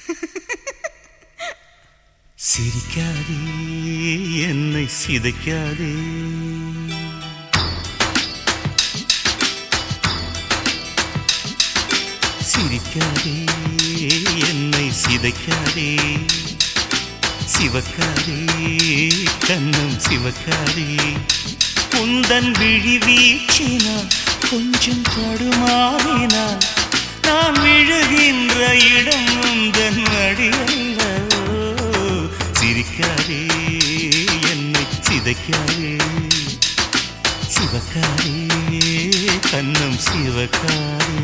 சிரிக்காதே என்னை சிதைக்காதே சிரிக்காதே என்னை சிதைக்காதே சிவக்காதே கண்ணம் சிவக்காதே உந்தன் விழி வீச்சினான் கொஞ்சம் தடுமாறினான் நான் விழுகின்ற இடம் உந்தன் அடியல்லவோ சிரிக்காதே என்னை சிதைக்காதே சிவக்காரே கண்ணம் சிவக்காரே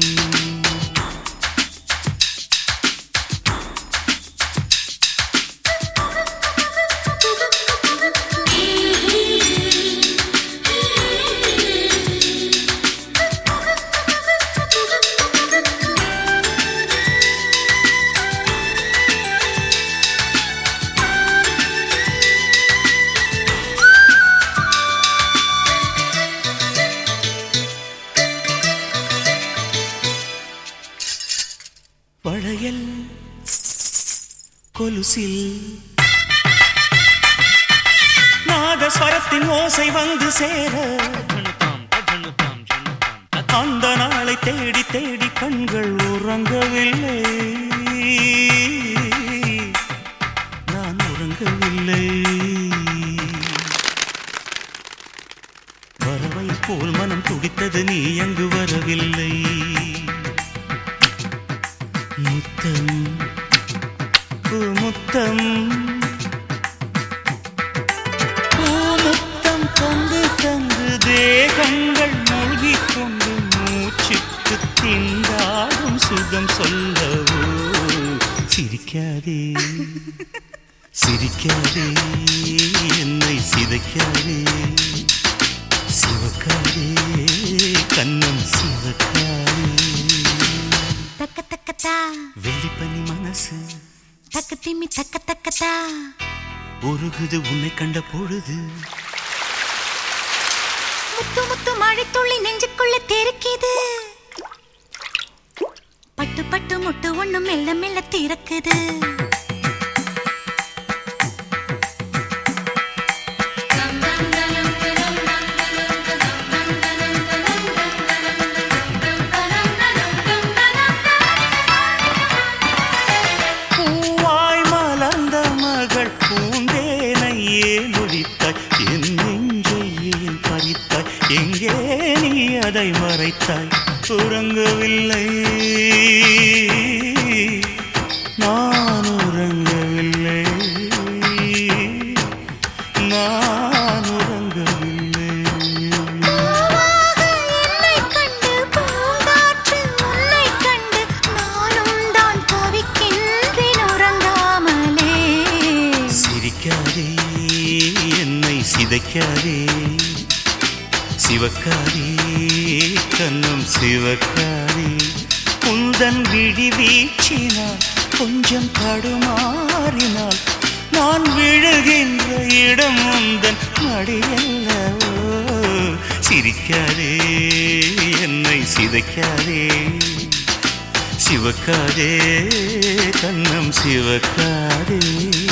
வளையல் கொலுசில் நாதஸ்வரத்தின் ஓசை வந்து சேர அந்த நாளை தேடி தேடி கண்கள் உறங்கவில்லை நான் உறங்கவில்லை வரவை போல் மனம் துடித்தது நீ அங்கு வரவில்லை முத்தம் முத்தம் பூமுத்தம் தந்து தந்து தேகங்கள் மூழ்கிக் கொண்டு மூச்சுக்கு திண்டாடும் சுகம் சொல்லவோ சிரிக்காதே சிரிக்காதே என்னை சிதைக்காதே சிவக்காதே கண்ணம் சிவக்காதே தக்க தக்கத்தா வெள்ளிப்பனி மனசு தக்க திம்மி தக்க தக்கத்தா உருகுது உன்னை கண்ட பொழுது முத்து முத்து மழை துள்ளி நெஞ்சுக்குள்ள தெருக்கிது பட்டு பட்டு முட்டு ஒண்ணு மெல்ல மெல்ல திறக்குது பூவாய் மலர்ந்த மகள் பூந்தேனை ஏன் ஒழித்தாய் என் நெஞ்சை ஏன் பறித்தாய் எங்கே நீ அதை மறைத்தாய் உறங்கவில்லை நான் உறங்கவில்லை நான் உறங்கவில்லை பூவாக என்னைக் கண்டு பூங்காற்று உன்னைக் கண்டு நானும் தான் தவிக்கின்றேன் உறங்காமலே சிரிக்காதே என்னை சிதைக்காதே சிவக்காதே கண்ணும் சிவக்காதே உந்தன் விழி வீச்சினால் கொஞ்சம் தடுமாறினால் நான் விழுகின்ற இடம் உந்தன் மடியல்லவோ சிரிக்காதே என்னை சிதைக்காதே சிவக்காதே கண்ணம் சிவக்காதே